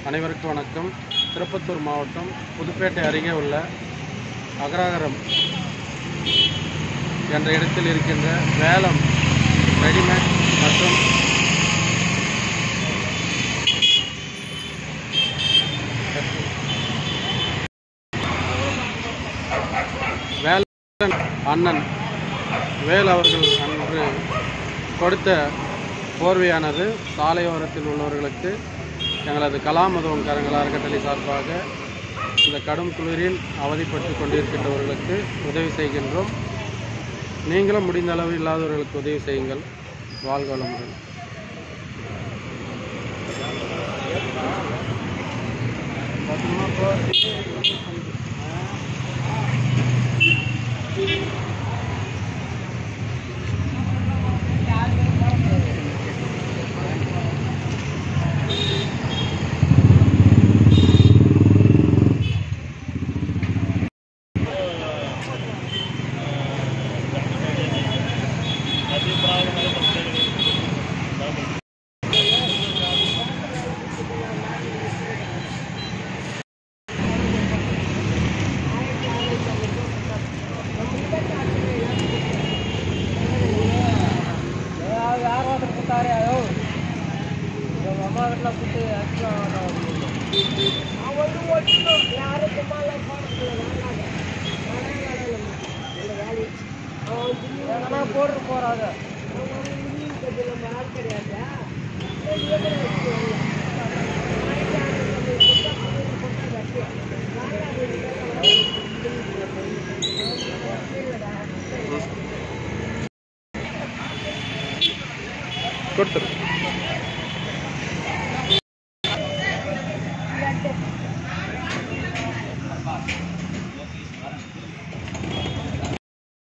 அனைவருக்கும் வணக்கம் திருப்பத்தூர் மாவட்டம் புதுப்பேட்டை அருகே உள்ள அகராகரம் என்ற இடத்தில் இருக்கின்ற வேலம் ரெடிமேட் மற்றும் வேலன் அண்ணன் வேல் அவர்கள் அன்று கொடுத்த போர்வையானது சாலையோரத்தில் உள்ளவர்களுக்கு எங்களது கலாம் உதவும் கரங்கள் அறக்கட்டளை சார்பாக இந்த கடும் குளிரில் அவதிப்பட்டு கொண்டிருக்கின்றவர்களுக்கு உதவி செய்கின்றோம் நீங்களும் முடிந்த அளவு இல்லாதவர்களுக்கு உதவி செய்யுங்கள் வாழ்க வளமுடன் போட்டு போறாங்க கொடுத்துரு